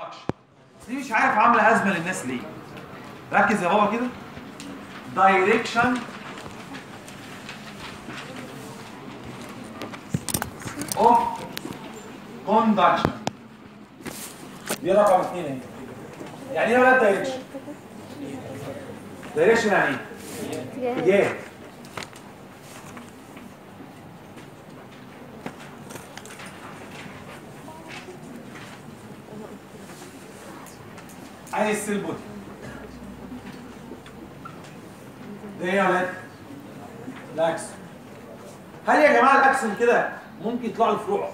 كوندكشن دي مش عارف عامله ازمه للناس ليه ركز يا بابا كده دايركشن اوف كوندكشن دي رقم اثنين اهي يعني ايه ولا دايركشن دايركشن يعني ايه اتجاه عايز السيل بودي ده ايه يا ولاد؟ الاكسون هل يا جماعه الاكسون كده ممكن يطلع له فروع؟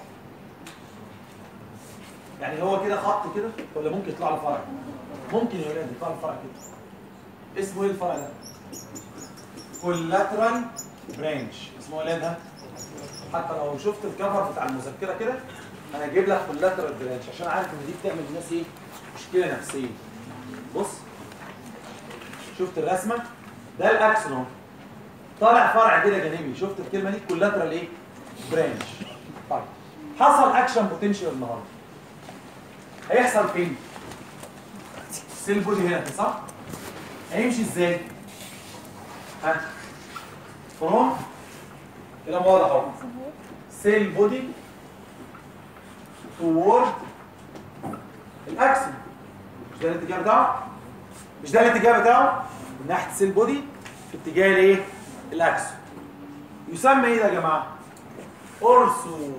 يعني هو كده خط كده ولا ممكن يطلع له فرع؟ ممكن يا ولاد يطلع له فرع كده اسمه ايه الفرع ده؟ كولاترال برانش اسمه ايه ولاد ده؟ حتى لو شفت الكفر بتاع المذكره كده انا هجيب لك كولاترال برانش عشان عارف ان دي بتعمل للناس ايه؟ مشكله نفسيه بص شفت الرسمه ده الاكسون اهو طالع فرع كده جانبي شفت الكلمه دي كولاترال ايه برانش طيب حصل اكشن بوتنشال النهارده هيحصل فين سيل بودي هنا صح هيمشي ازاي ها فروم كلام واضح اهو سيل بودي توورد الاكسون مش ده الاتجاه بتاعه مش ده الاتجاه بتاعه من ناحيه السيل بودي في اتجاه الايه الاكسون يسمى ايه ده يا جماعه اورسو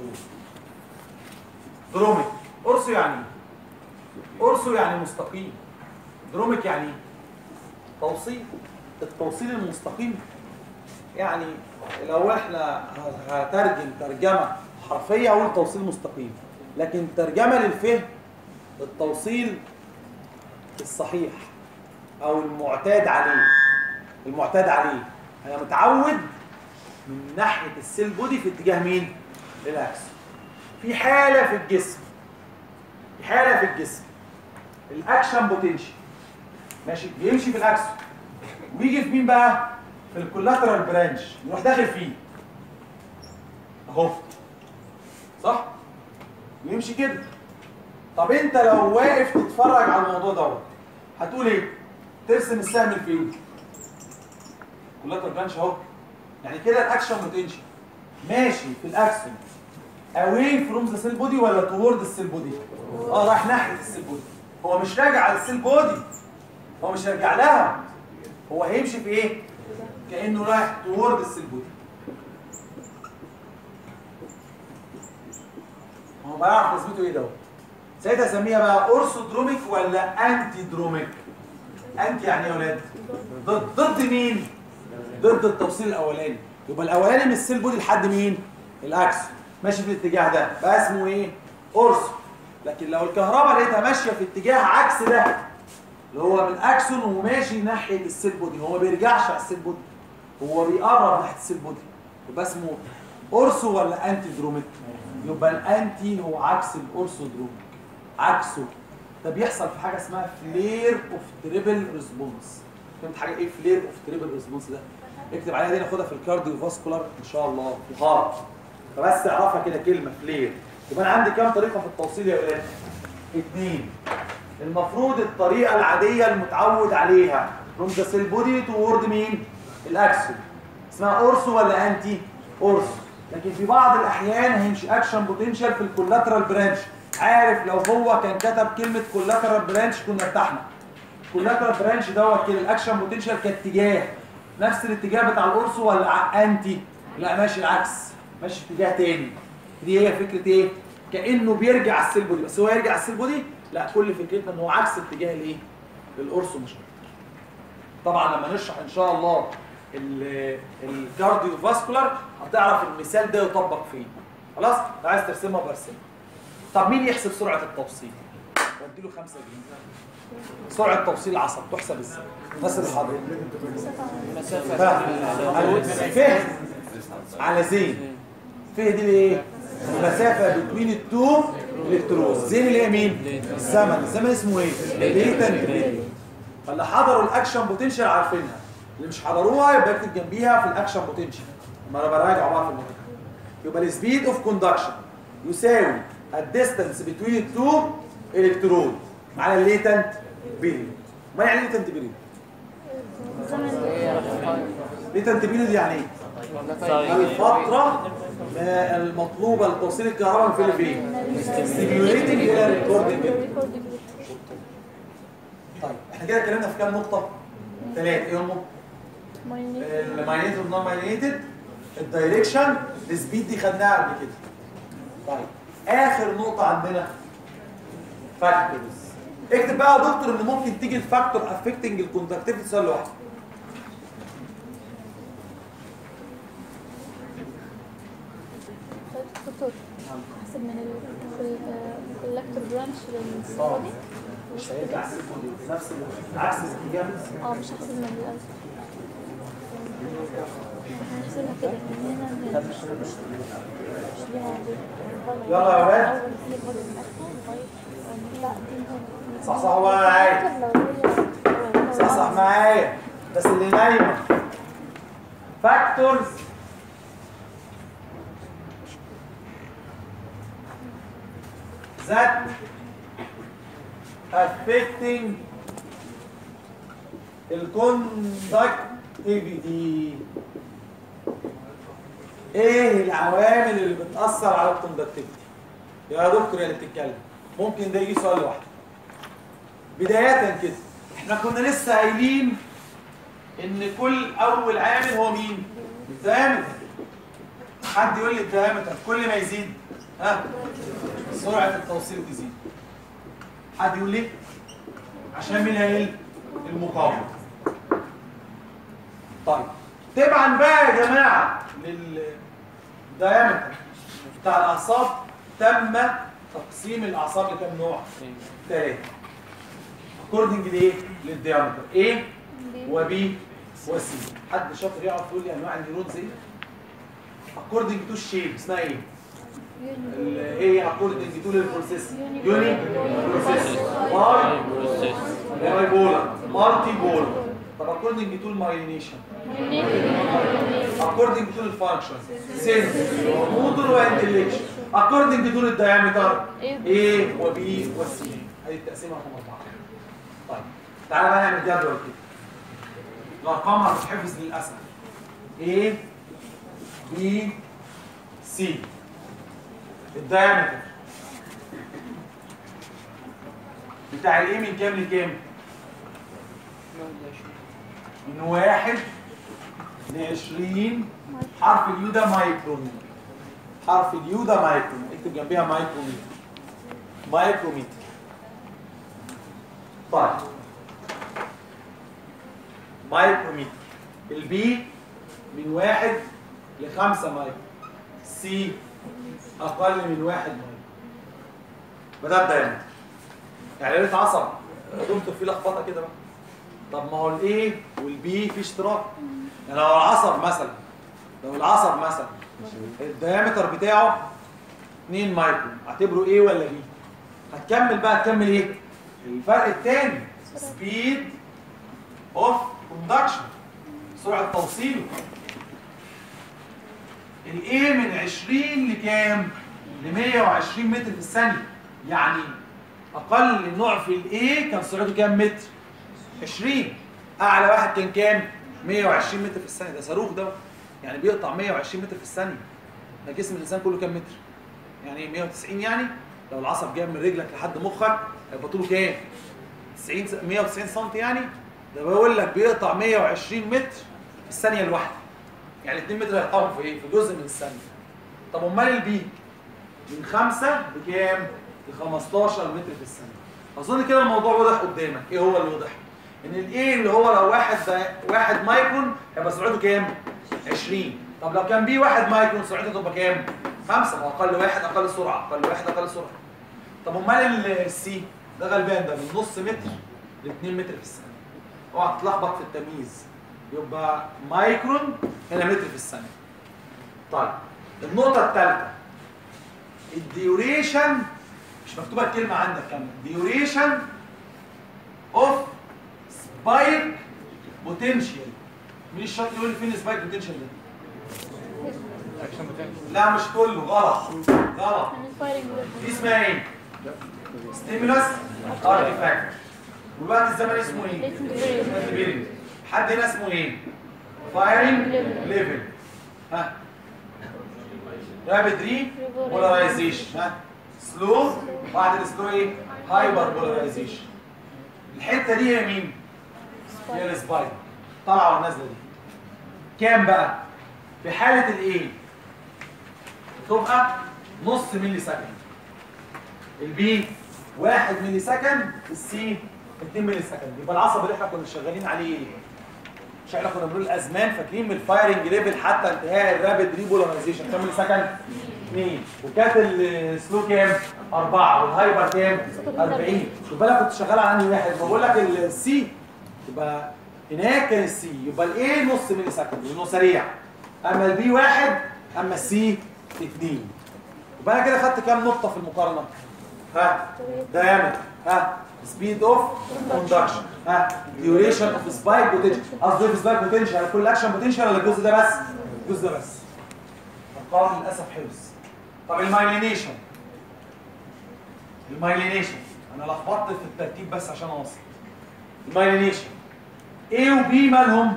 دروميك اورسو يعني ايه اورسو يعني مستقيم دروميك يعني ايه توصيل التوصيل المستقيم يعني لو احنا هترجم ترجمه حرفيه اقول توصيل مستقيم لكن ترجمه للفهم التوصيل الصحيح او المعتاد عليه المعتاد عليه انا متعود من ناحيه السيل بودي في اتجاه مين الاكس في حاله في الجسم في حاله في الجسم الاكشن بوتنشال ماشي بيمشي في الاكس ويجي في مين بقى في الكولاترال برانش يروح داخل فيه اهو صح يمشي كده طب انت لو واقف تتفرج على الموضوع دوت هتقول ايه ترسم السهم لفين كولاترال برانش اهو يعني كده الاكشن بوتنشال ماشي في الاكسون اواي فروم ذا سيل بودي ولا توورد السيل بودي اه رايح ناحيه السيل بودي هو مش راجع على السيل بودي هو مش راجع لها هو هيمشي في ايه كانه رايح توورد السيل بودي هو بقى لازمته ايه دوت ساعتها اسميها بقى اورثودروميك ولا انتي دروميك انتي يعني ايه يا ولاد ضد ضد مين ضد التوصيل الاولاني يبقى الاولاني من السيل بودي لحد مين الاكس ماشي في الاتجاه ده بقى اسمه ايه اورثو لكن لو الكهرباء لقيتها ماشيه في اتجاه عكس ده اللي هو من اكسون وماشي ناحيه السيل بودي هو ما بيرجعش على السيل بودي هو بيقرب ناحيه السيل بودي يبقى اسمه اورثو ولا انتي دروميك يبقى الانتي هو عكس الاورثو دروميك عكسه ده بيحصل في حاجه اسمها فلير اوف تريبل ريسبونس فهمت حاجه ايه فلير اوف تريبل ريسبونس ده اكتب عليها دي ناخدها في الكارديو فاسكولار ان شاء الله في الهارت فبس اعرفها كده كلمه فلير يبقى انا عندي كام طريقه في التوصيل يا ولاد اثنين المفروض الطريقه العاديه المتعود عليها فروم ذا سيل بودي توورد مين الاكسون اسمها اورسو ولا انتي اورسو لكن في بعض الاحيان هيمشي اكشن بوتنشال في الكولاترال برانش عارف لو هو كان كتب كلمه كولاترال برانش كنا ارتحنا كولاترال برانش دوت كده الاكشن بوتنشال كاتجاه نفس الاتجاه بتاع الاورسو ولا انتي لا ماشي العكس ماشي في اتجاه تاني دي هي فكره ايه كانه بيرجع السيل بودي بس هو يرجع السيل بودي لا كل فكرتنا ان هو عكس اتجاه الايه الاورسو مش اكتر طبعا لما نشرح ان شاء الله الكارديو فاسكولار هتعرف المثال ده يطبق فين خلاص لو عايز ترسمها برسمها طب مين يحسب سرعه التوصيل ودي له 5 جنيه سرعه توصيل العصب تحسب ازاي مثل الحضرتك فهم على زين فيه دي الايه المسافه بين التو الكترون زين اللي هي مين الزمن الزمن اسمه ايه ليتنت فاللي حضروا الاكشن بوتنشال عارفينها اللي مش حضروها يبقى اكتب جنبيها في الاكشن بوتنشال اما انا براجع بقى في الموضوع يبقى السبيد اوف كوندكشن يساوي الديستانس بين التو الكترون معانا الليتنت بيريود ما يعني ليتنت بيريود ليتنت بيريود يعني ايه الفترة ما المطلوبة لتوصيل الكهرباء في الفين ستيميوليتنج الى ريكوردنج طيب احنا كده اتكلمنا في كام نقطة؟ ثلاثة ايه هم؟ الماينيتد والنون ماينيتد الدايركشن السبيد دي خدناها قبل كده طيب اخر نقطة عندنا فاكتورز اكتب بقى يا دكتور ان ممكن تيجي الفاكتور افكتنج الكوندكتيفيتي سؤال لوحده دكتور حسب من الكولكتور برانش للصفة دي مش هيرجع نفس عكس الاتجاه اه مش هحسب من الألف هنحسبها كده من هنا لهنا مش ليها يلا يا ولاد. أول هي برضه من أخر لغاية لا دي هنا صح صح معايا لو هي صح صح معايا بس اللي نايمه فاكتورز that affecting الكوندكتيفيتي ايه العوامل اللي بتأثر على الكوندكتيفيتي يا دكتور يا اللي بتتكلم ممكن ده يجي سؤال لوحده بداية كده احنا كنا لسه قايلين ان كل اول عامل هو مين الدايمتر حد يقول لي الدايمتر كل ما يزيد ها سرعة التوصيل تزيد حد يقول لي عشان مين هيقل المقاومة طيب تبعا بقى يا جماعة للدايمتر بتاع الأعصاب تم تقسيم الأعصاب لكام نوع؟ ثلاثة اكوردنج لايه؟ للديامتر A و B و C حد شاطر يعرف يقول لي انواع النيورونز ايه؟ اكوردنج تو الشيب اسمها ايه؟ ال- ايه اكوردنج تو للبروسيس يوني بروسيس باي باي بولر مالتي بولر طب اكوردنج تو المايلينيشن اكوردنج تو الفانكشن سنس موتور وانتليكشن اكوردنج تو الديامتر A و B و C هذه التقسيمه رقم اربعه طيب تعالى بقى نعمل جدول كده الارقام هتتحفظ للاسف A B C الدايمتر بتاع الايه من كام لكام؟ من واحد لعشرين حرف اليو ده مايكرون حرف اليو ده مايكرون اكتب جنبيها مايكروميتر مايكروميتر طيب مايكروميتر البي من واحد لخمسة مايكرو سي أقل من واحد مايكرو بدأ دايما يعني ليلة عصب دكتور في لخبطة كده بقى طب ما هو الايه والبي في اشتراك يعني لو العصب مثلا لو العصب مثلا الديامتر بتاعه 2 مايكرون اعتبره ايه ولا بي هتكمل بقى هتكمل ايه الفرق الثاني سبيد اوف كوندكشن سرعه توصيله الايه من 20 لكام ل 120 متر في الثانيه يعني اقل نوع في الايه كان سرعته كام متر 20 اعلى واحد كان كام 120 متر في الثانيه ده صاروخ ده يعني بيقطع 120 متر في الثانيه ده جسم الانسان كله كام متر يعني 190 يعني لو العصب جاي من رجلك لحد مخك هيبقى طوله كام 90 س- 190 سم يعني ده بقول لك بيقطع 120 متر في الثانيه الواحده يعني 2 متر هيقطعهم في ايه في جزء من الثانيه طب امال البيك من 5 بكام ل 15 متر في الثانيه اظن كده الموضوع واضح قدامك ايه هو اللي واضح ان الايه اللي هو لو واحد واحد مايكرون هيبقى سرعته كام 20 طب لو كان بي واحد مايكرون سرعته تبقى كام 5 اقل واحد اقل سرعه اقل واحد اقل سرعه طب امال السي ده غلبان ده من نص متر ل 2 متر في الثانيه اوعى تتلخبط في التمييز يبقى مايكرون هنا متر في الثانيه طيب النقطه الثالثه الديوريشن مش مكتوبه الكلمه عندك كامله ديوريشن اوف سبايك بوتنشال مين الشرط يقول لي فين السبايك بوتنشال ده لا مش كله غلط غلط من الفايرنج دي اسمها ايه ستيمولس ارتيفاكت والوقت الزمني اسمه ايه؟ بيريد حد هنا اسمه ايه؟ فايرنج ليفل ها رابيد ري بولاريزيشن ها سلو بعد السلو ايه؟ هايبر بولاريزيشن الحته دي هي مين؟ هي السبايك طالعه والنازله دي كام بقى؟ في حاله الايه؟ تبقى نص ملي سكند البي 1 ملي سكند السي 2 ملي سكند يبقى العصب اللي احنا كنا شغالين عليه ايه؟ مش احنا كنا بنقول الازمان فاكرين من الفايرنج ليفل حتى انتهاء الرابيد ريبولاريزيشن كام ملي سكند؟ 2 وكانت السلو كام؟ 4 والهايبر كام؟ 40 خد بالك كنت شغال على انهي واحد بقول لك السي يبقى هناك كان السي يبقى الايه نص ملي سكند لانه سريع اما البي 1 اما السي 2 يبقى انا كده خدت كام نقطه في المقارنه؟ ها diameter ها speed of conduction ها duration of spike potential قصدي في spike potential على كل اكشن potential ولا الجزء ده بس الجزء ده بس ارقام للاسف حفظ طب المايلينيشن المايلينيشن انا لخبطت في الترتيب بس عشان اوصل المايلينيشن A و B مالهم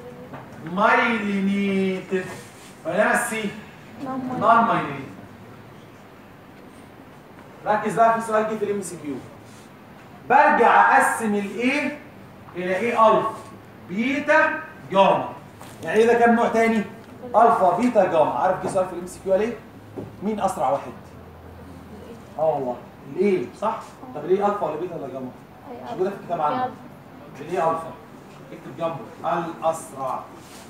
مايلينيتد بينما السي نون مايلينيتد ركز بقى في سؤال جه في الام سي كيو برجع اقسم الايه الى ايه الفا بيتا جاما يعني ايه ده كام نوع تاني الفا بيتا جاما عارف جه سؤال في الام سي كيو ليه مين اسرع واحد اه والله الايه صح طب ليه الفا ولا بيتا ولا جاما مش موجوده في الكتاب عندك ليه الفا اكتب جنبه الاسرع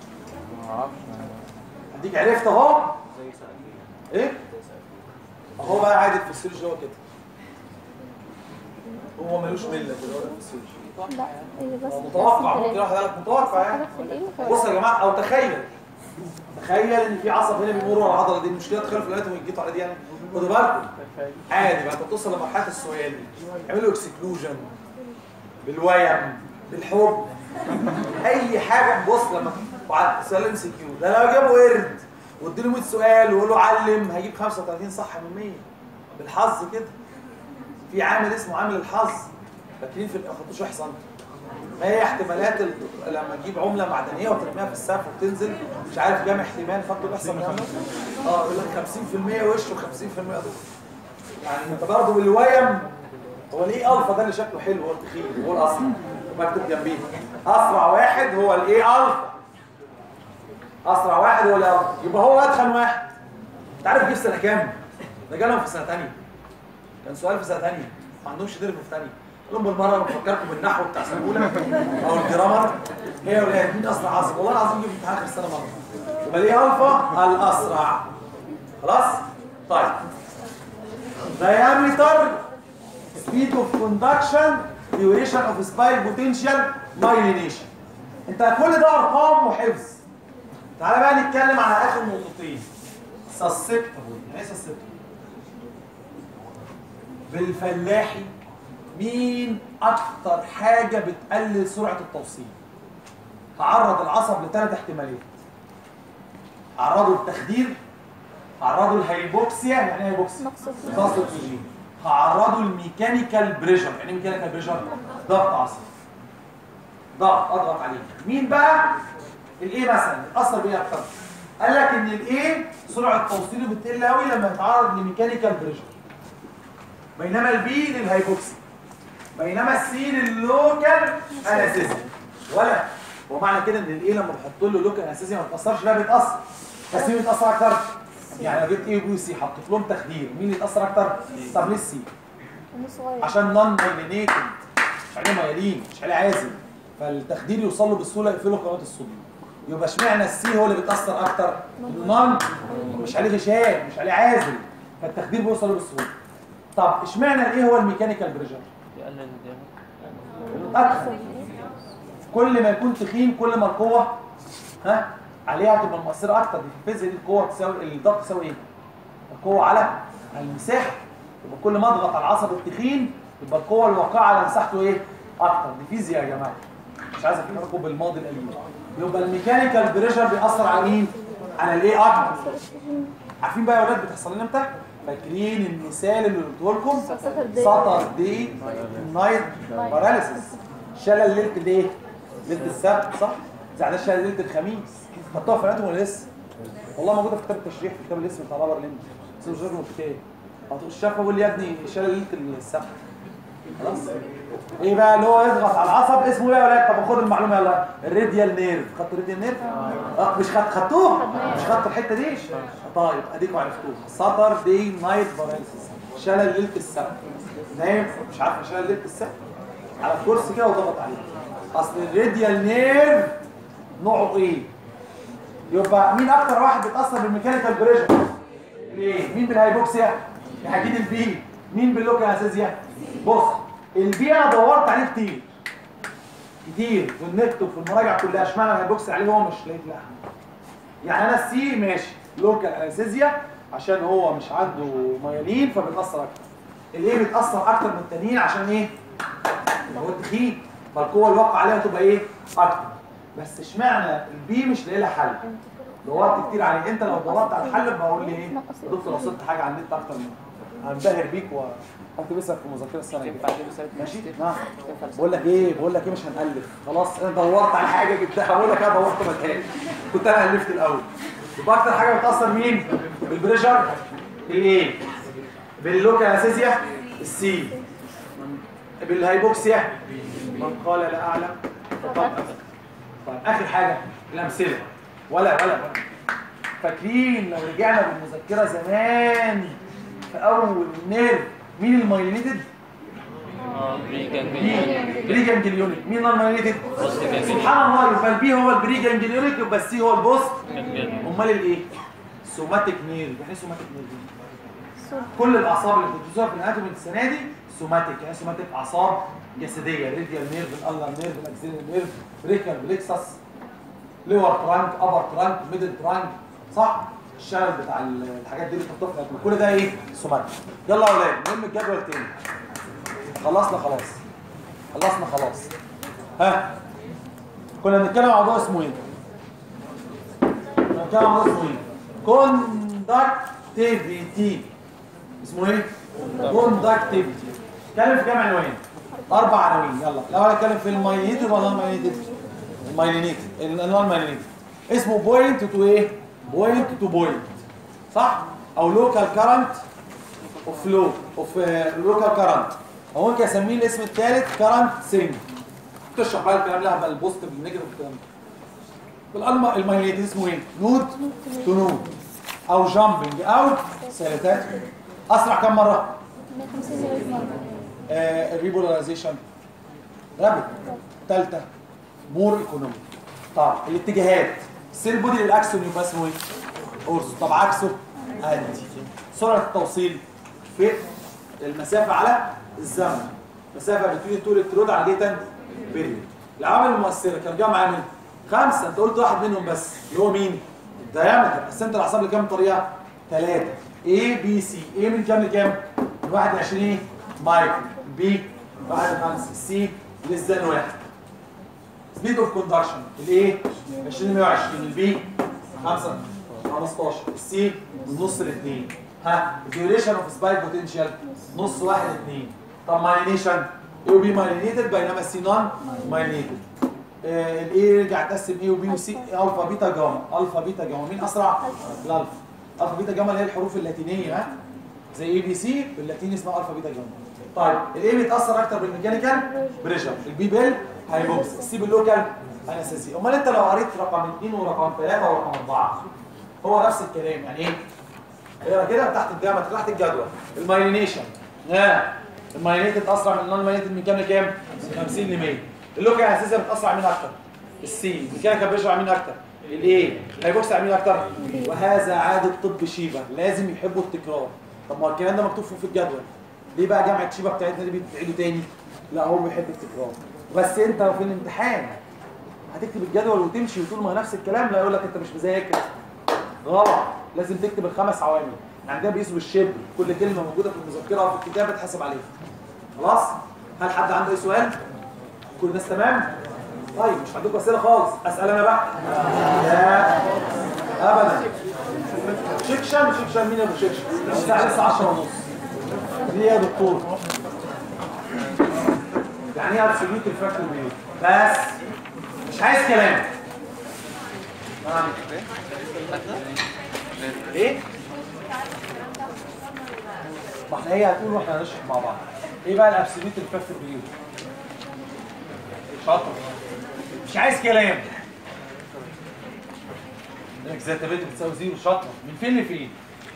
اديك عرفت اهو ايه اهو بقى عادة في السيرج هو كده هو ملوش مله كده هو في السيرج لا هي بس هو متوقع ممكن واحد قال لك متوقع يعني حاجة في الايه وخلاص. بص يا جماعه او تخيل تخيل ان في عصب هنا بيمر ورا العضله دي المشكله تخيل في الايات ويجيتوا على دي يعني خدوا بالكم عادي بقى انت بتوصل لمرحله السؤال اعملوا اكسكلوجن بالويم بالحب اي حاجه بص لما بعد سؤال ام سي كيو ده لو جابوا قرد واديله 100 سؤال وقول له علم هيجيب 35 صح من 100 بالحظ كده في عامل اسمه عامل الحظ فاكرين في ما خدتوش احصان ما هي احتمالات ال... لما تجيب عمله معدنيه وترميها في السقف وتنزل مش عارف كام احتمال خدتوا الاحصاء كام اه يقول لك 50% وش و50% ضد يعني انت برضه بالويم هو ليه الفا ده اللي شكله حلو هو التخين هو الاسرع مكتوب جنبيه اسرع واحد هو الايه الفا اسرع واحد هو الالفا يبقى هو ادخن واحد انت عارف جه في سنه كام؟ ده جالهم في سنه ثانيه كان سؤال في سنه ثانيه ما عندهمش درب في ثانيه قال لهم بالمره بفكركم بالنحو بتاع سنه اولى او الجرامر هي يا ولاد مين اسرع عاصم والله العظيم جه في امتحان اخر السنه مره يبقى ليه الفا الاسرع خلاص طيب diameter speed of conduction duration of spike potential myelination انت كل ده ارقام وحفظ تعالى بقى نتكلم على اخر نقطتين susceptible يعني ايه susceptible بالفلاحي مين اكتر حاجه بتقلل سرعه التوصيل هعرض العصب لثلاث احتمالات هعرضه للتخدير هعرضه للهايبوكسيا يعني ايه هايبوكسيا نقص نقص اكسجين هعرضه الميكانيكال بريشر يعني ايه ميكانيكال بريشر ضغط عصبي ضغط اضغط عليه مين بقى الايه مثلا اتاثر بايه اكتر قال لك ان الايه سرعه توصيله بتقل قوي لما يتعرض لميكانيكال بريشر بينما البي للهايبوكسي بينما السي لللوكال انستيزيا ولا هو معنى كده ان الايه لما بحط له لوكال انستيزيا ما بتاثرش لا بيتاثر بس مين بيتاثر اكتر يعني لو جبت ايه وبي وسي حطيت لهم تخدير مين اللي يتاثر اكتر طب ليه السي انه صغير عشان نون مايلينيتد مش عليه مايلين مش عليه عازل فالتخدير يوصل له بسهوله يقفله قناه الصوديوم يبقى اشمعنى السي هو اللي بيتاثر اكتر النون مش عليه غشاء مش عليه عازل فالتخدير بيوصل له بسهوله طب اشمعنى الايه هو الميكانيكال بريشر يقلل الدم اكثر كل ما يكون تخين كل ما القوه ها عليها تبقى مؤثره اكتر دي في الفيزياء دي القوه تساوي الضغط تساوي ايه القوه على على المساحه يبقى كل ما اضغط على العصب التخين يبقى القوه الواقعه على مساحته ايه اكتر دي فيزياء يا جماعه مش عايز افكركم بالماضي القديم يبقى الميكانيكال بريشر بيأثر على مين على الايه اكتر عارفين بقى يا اولاد بتحصل لنا امتى فاكرين المثال اللي قلته لكم Saturday. ساتردي نايت باراليسيس شلل ليله الايه؟ ليله السبت صح؟ زي عندنا شلل ليله الخميس حطوها في الاناتومي ولا لسه؟ والله موجوده في كتاب التشريح في كتاب الاسم بتاع رابر ليند بس مش فاكر الكتاب هتقول الشافه بيقول لي يا ابني شلل ليله السبت خلاص ايه بقى اللي هو يضغط على العصب اسمه ايه يا ولاد طب خد المعلومه يلا الراديال نيرف خدتوا الراديال نيرف اه مش خدت خدتوه مش خدتوا الحته دي طيب اديكم عرفتوه ساتر دي نايت باراليسيس شلل ليله السبت نايم مش عارف شلل ليله السبت على الكرسي كده وضغط عليه اصل الراديال نيرف نوعه ايه يبقى مين اكتر واحد بيتاثر بالميكانيكال بريشر ليه مين بالهايبوكسيا اكيد البي مين باللوكال اساسيا بص البي انا دورت عليه كتير كتير في النت وفي المراجع كلها اشمعنى الهايبوكسيا عليه هو مش لقيت لا يعني انا السي ماشي لوكال انستيزيا عشان هو مش عنده ميالين فبيتاثر اكتر الايه بيتاثر اكتر من التانيين عشان ايه هو التخين فالقوه الواقعه عليها تبقى ايه اكتر بس اشمعنى البي مش لاقي لها حل دورت كتير عليه انت لو دورت على الحل بقول لي ايه يا دكتور وصلت حاجه على النت اكتر من هنبهر بيك وهكتبسك في مذكره السنه الجايه ماشي نعم بقول لك ايه بقول لك ايه مش هنالف خلاص انا دورت على حاجه جبتها بقول لك انا دورت مكان كنت انا الفت الاول يبقى اكتر حاجه بتاثر مين بالبريشر الايه باللوكال اسيسيا السي بالهايبوكسيا من قال لا اعلم فقد أفتى. طيب اخر حاجه الامثله ولا ولا ولا فاكرين لو رجعنا بالمذكره زمان في اول نيرف مين المايلينيتد بري جانجليونيك مين المايلينيتد سبحان الله يبقى البي هو البري جانجليونيك يبقى السي هو البوست امال الايه سوماتيك نيرف يعني ايه سوماتيك نيرف كل الاعصاب اللي بتدرسوها في الاناتومي السنه دي سوماتيك يعني سوماتيك اعصاب جسديه ريديال نيرف الالر نيرف الاكسيلر نيرف بريكال بليكسس لور ترانك ابر ترانك ميدل ترانك صح الشلل بتاع ال- الحاجات دي اللي بتحطها في الاناتومي كل ده ايه سوماتيك يلا يا اولاد مهم الجدول تاني خلصنا خلاص خلصنا خلاص ها كنا بنتكلم عن موضوع اسمه ايه كنا بنتكلم عن موضوع اسمه ايه كوندكتيفيتي اسمه ايه كوندكتيفيتي اتكلم في كام عنوان اربع عناوين يلا الاول اتكلم في المايلينيتد ولا المايلينيتد المايلينيتد الانواع المايلينيتد اسمه بوينت تو ايه بوينت تو بوينت صح او لوكال كارنت اوف فلو اوف لوكال كارنت او ممكن اسميه الاسم الثالث كارنت سينج تشرح بقى الكلام اللي هبقى البوزيتيف والنيجاتيف والكلام ده بالالما المايلينيتد اسمه ايه نود تو نود او جامبنج او سيلتات اسرع كم مره 150 مرة آه الريبولاريزيشن رابط ثالثه مور ايكونومي طب الاتجاهات السيل بودي للاكسون يبقى اسمه ايه اورثو طب عكسه انتي سرعه التوصيل في المسافه على الزمن مسافه بين تو الكترود على ليتن بيريود العوامل المؤثره كان جاي معايا مين خمسه انت قلت واحد منهم بس اللي هو مين الدايمتر قسمت الاعصاب لكام طريقه ثلاثه A B C A من كام لكام من 21 مايكرو B 1 5 C ليس ذان واحد سبيد اوف كوندكشن الايه 20 120 البي 5 15 السي من نص لاثنين ها الديوريشن اوف سبايك بوتنشال نص واحد اثنين طب مايلينيشن اي وبي مايلينيتد بينما السي نون مايلينيتد الاي رجع تقسم اي وبي وسي الفا بيتا جاما الفا بيتا جاما مين اسرع الالفا الفا بيتا جاما اللي هي الحروف اللاتينيه ها زي اي بي سي باللاتيني اسمها الفا بيتا جاما طيب الاي بيتاثر اكتر بالميكانيكال بريشر البي بيل هايبوكس السي باللوكال انستيزي امال انت لو قريت رقم 2 ورقم 3 ورقم 4 هو نفس الكلام يعني ايه اقرا كده تحت الجامعه تحت الجدول المايلينيشن ها المايلينيتد اسرع من النون مايلينيتد من كام لكام 50 ل 100 اللوكال انستيزي بتاسرع مين اكتر السي الميكانيكال بريشر مين اكتر الايه هيبوكس مين اكتر وهذا عاده طب شيبه لازم يحبوا التكرار طب ما هو الكلام ده مكتوب في الجدول ليه بقى جامعه شيبه بتاعتنا دي بتعيده تاني لا هو بيحب التكرار بس انت في الامتحان هتكتب الجدول وتمشي وتقول ما هو نفس الكلام لا يقول لك انت مش مذاكر غلط لازم تكتب الخمس عوامل احنا عندنا بيقيسوا بالشبر كل كلمه موجوده في المذكره او في الكتاب بتحسب عليها خلاص هل حد عنده اي سؤال كل الناس تمام طيب مش عندكم اسئله خالص اسال انا بقى لا ابدا شكشن شكشن مين يا ابو شكشن الساعه لسه 10 ونص ليه يا دكتور يعني ايه ابسوليوت الفاكتور بيوت بس مش عايز كلام آه. ايه ما احنا هي هتقول واحنا هنشرح مع بعض ايه بقى الابسوليوت الفاكتور بيوت شاطر مش عايز كلام الاكزاتابيلتي بتساوي زيرو شاطر من فين لفين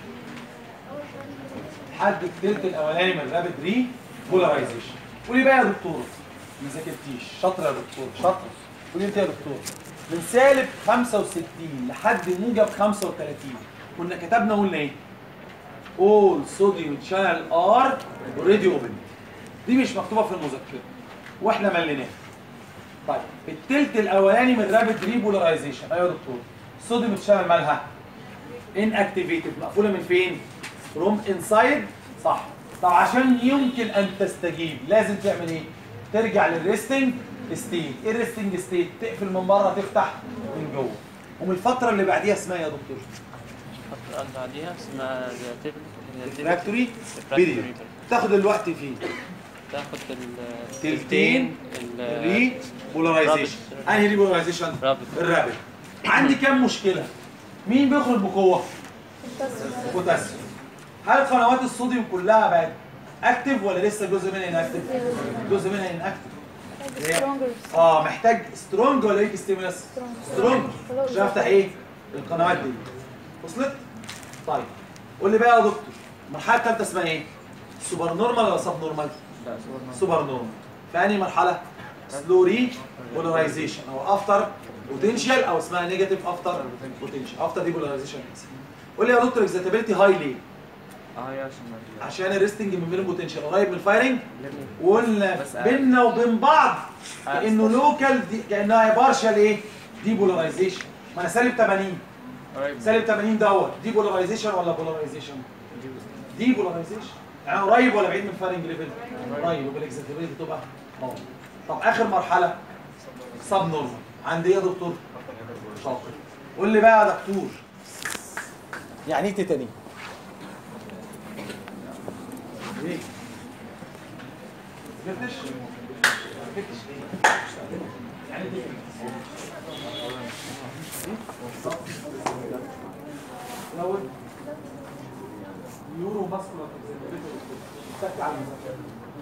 لحد التلت الاولاني من الرابد ري بولاريزيشن قولي بقى يا دكتور ما ذاكرتيش شاطر يا دكتور شاطر قولي انت يا دكتور من سالب 65 لحد موجب 35 كنا كتبنا قلنا ايه؟ all sodium channel are already open دي مش مكتوبه في المذكره واحنا مليناها طيب التلت الاولاني من رابد ريبولاريزيشن ايوه يا دكتور الصوديوم شانل مالها ان اكتيفيتد مقفوله من فين فروم انسايد صح طب عشان يمكن ان تستجيب لازم تعمل ايه ترجع للريستنج ستيت ايه الريستنج ستيت تقفل من بره تفتح من جوه ومن الفتره اللي بعديها اسمها إيه يا دكتور الفترة اللي بعديها اسمها ريفراكتوري بيريود تاخد الوقت فيه تاخد ال تلتين ال- ري بولاريزيشن رابط. انهي ري بولاريزيشن رابط. الرابط عندي كام مشكله مين بيخرج بقوه بوتاسيوم هل قنوات الصوديوم كلها بقت اكتف ولا لسه جزء منها انكتف جزء منها انكتف Stronger. اه محتاج سترونج ولا ويك ستيمولس سترونج عشان افتح ايه القنوات دي وصلت طيب قول لي بقى يا دكتور المرحله الثالثه اسمها ايه سوبر نورمال ولا سب نورمال سوبر نورمال في انهي مرحله سلو ري بولاريزيشن او افتر بوتنشال او اسمها نيجاتيف افتر بوتنشال افتر دي بولاريزيشن قول لي يا دكتور اكزاتابيلتي هاي ليه اه يا عشان عشان الريستنج من بين بوتنشال قريب من الفايرنج وقلنا بس بيننا وبين بعض آه. كانه لوكال دي كانها بارشال ايه دي بولاريزيشن ما انا سالب 80 قريب سالب 80 دوت دي بولاريزيشن ولا بولاريزيشن دي بولاريزيشن يعني قريب ولا بعيد من الفايرنج ليفل قريب وبالاكزاتابيلتي تبقى اه طب اخر مرحله سب نورمال عند ايه يا دكتور شاطر قول لي بقى يا دكتور يعني ايه تيتاني ايه جبتش جبتش ليه يعني ايه الاول يورو ماسكولار تك على المذاكره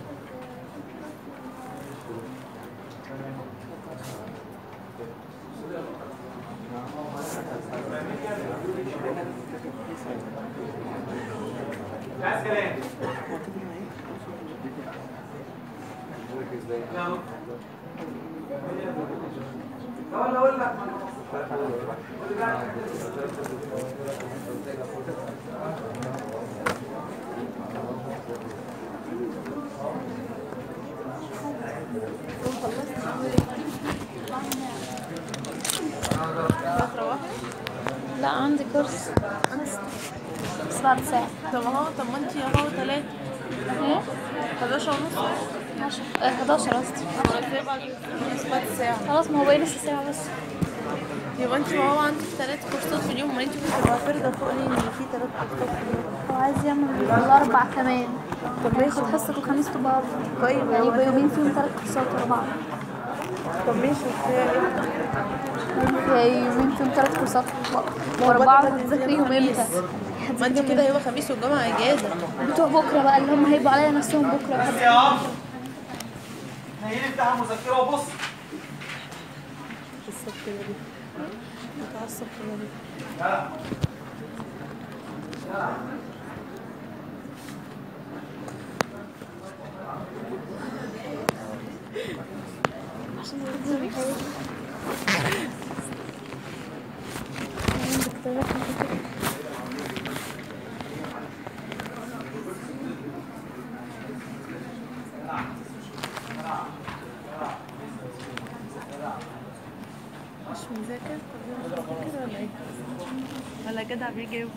عايز كلام لا ولا اقول لك لا عندي كورس بس بعد ساعة طب اهو طب ما انتي اهو تلاتة ايه؟ 11 ونص 10 آه، 11 قصدي ازاي بعد بعد ساعة خلاص ما هو باقي لسه ساعة بس يبقى انتي ما هو عندك تلات كورسات في اليوم ما انتي كنت معترضة تقولي ان في تلات كورسات في اليوم هو عايز يعمل الأربع كمان طب ياخد ماشي حصة الخميس تبقى أربع طيب يعني هو يبقى يومين فيهم ثلاث كورسات ورا بعض طب ماشي وفيها ايه؟ يومين يومين فيهم ثلاث كورسات ورا بعض هتذاكريهم امتى؟ ما انتي كده يبقى خميس والجمعة اجازة بتوع بكرة بقى اللي هم هيبقوا عليا نفسهم بكرة بس يا عم احنا هنا نفتح المذكره وبص متعصب كده ليه؟ متعصب كده ليه؟ لا مش مذاكر طب يلا كده ولا ايه؟ ولا جدع بيجاوب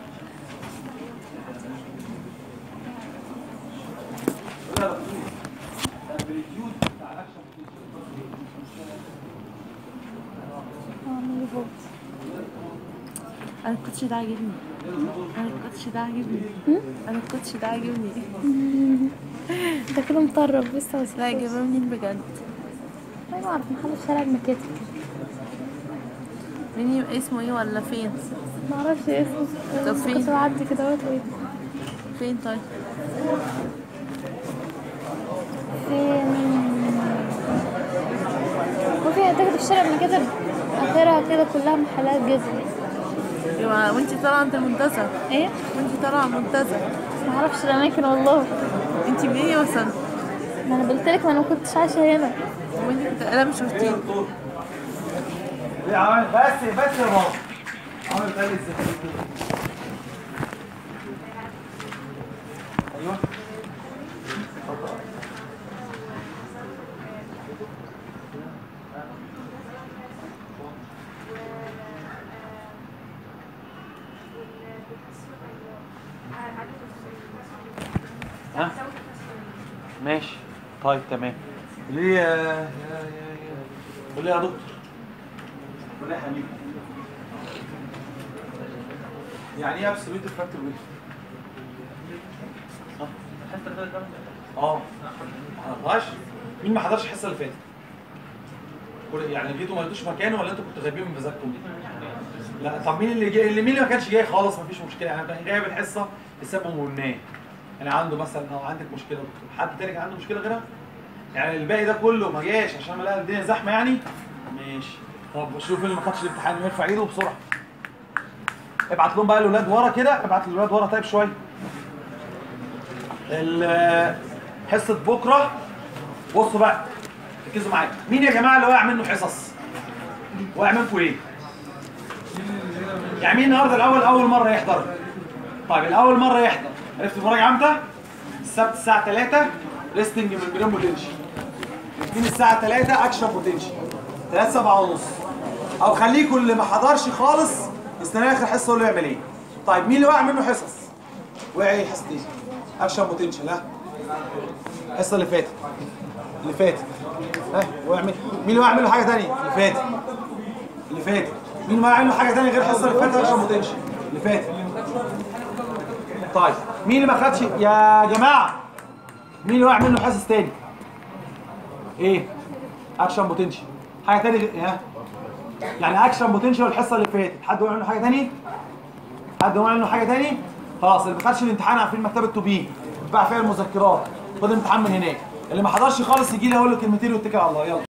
لا لا الامبليتيود بتاع الاكشن اعمل فولت انا الكوتش ده عاجبني انا الكوتش ده عاجبني انا الكوتش ده عاجبني انت كده مطرب بس بس لا جايباه منين بجد ما اعرف محل في شارع المكاتب منين اسمه ايه ولا فين ما اعرفش اسمه طب بس فين؟ كنت بعدي كده اهوت لقيته. فين طيب فين وفي اعتقد في شارع المكاتب اخرها كده كلها محلات جزم يبقى وانتي طالعه عند المنتزه ايه وانتي طالعه عند المنتزه ما اعرفش الاماكن والله انتي منين يا وسام ما انا قلت لك ما انا ما كنتش عايشه هنا وانتي كنت لا مش ايه شفتيه يا دكتور؟ ايه عمل بس بس يا بابا عمل تاني ازاي ايوه اتفضل. ها ماشي طيب تمام ليه يا يا يا يا قول لي يا دكتور قول لي يا حبيبي يعني ايه ابسوليوت فاكتور ويف؟ اه ما حضرهاش مين ما حضرش الحصه اللي فاتت؟ كل- يعني جيتوا ما لقيتوش مكانه ولا انتوا كنتوا غايبين من مزاجكم؟ لا طب مين اللي جاي اللي مين اللي ما كانش جاي خالص مفيش مشكله يعني كان غايب الحصه لسبب وقلناه يعني عنده مثلا او عندك مشكله يا دكتور حد تاني كان عنده مشكله غيرها؟ يعني الباقي ده كله ما جاش عشان ما لقى الدنيا زحمه يعني؟ ماشي طب شوف اللي ما خدش الامتحان يرفع ايده بسرعه ابعت لهم بقى الاولاد ورا كده ابعت الاولاد ورا طيب شويه ال- حصه بكره بصوا بقى ركزوا معايا مين يا جماعه اللي واقع منه حصص واقع منكم ايه يعني مين النهارده الاول اول مره يحضر طيب الاول مره يحضر عرفت المراجعه امتى السبت الساعه 3 ليستنج من مليون بوتنشال الاثنين الساعه 3 اكشن بوتنشال 3 7 ونص او خليكم اللي ما حضرش خالص يستنى اخر حصه يقول له يعمل ايه طيب مين اللي واقع منه حصص وقع ايه حصه ايه اكشن بوتنشال ها الحصه اللي فاتت اللي فاتت ها وقع مين مين اللي واقع منه حاجه ثانيه اللي فاتت اللي فاتت مين اللي واقع منه حاجه ثانيه غير الحصه اللي فاتت اكشن بوتنشال اللي فاتت طيب مين اللي ما خدش يا جماعه مين اللي واقع منه حصص تاني ايه اكشن بوتنشال حاجه تاني غير- ها يعني اكشن بوتنشال الحصه اللي فاتت حد وقع منه حاجه تاني حد وقع منه حاجه تاني خلاص اللي ما خدش الامتحان عارفين مكتبه تو بي اتباع فيها المذكرات خد الامتحان من هناك اللي ما حضرش خالص يجي لي اقول له كلمتين واتكل على الله يلا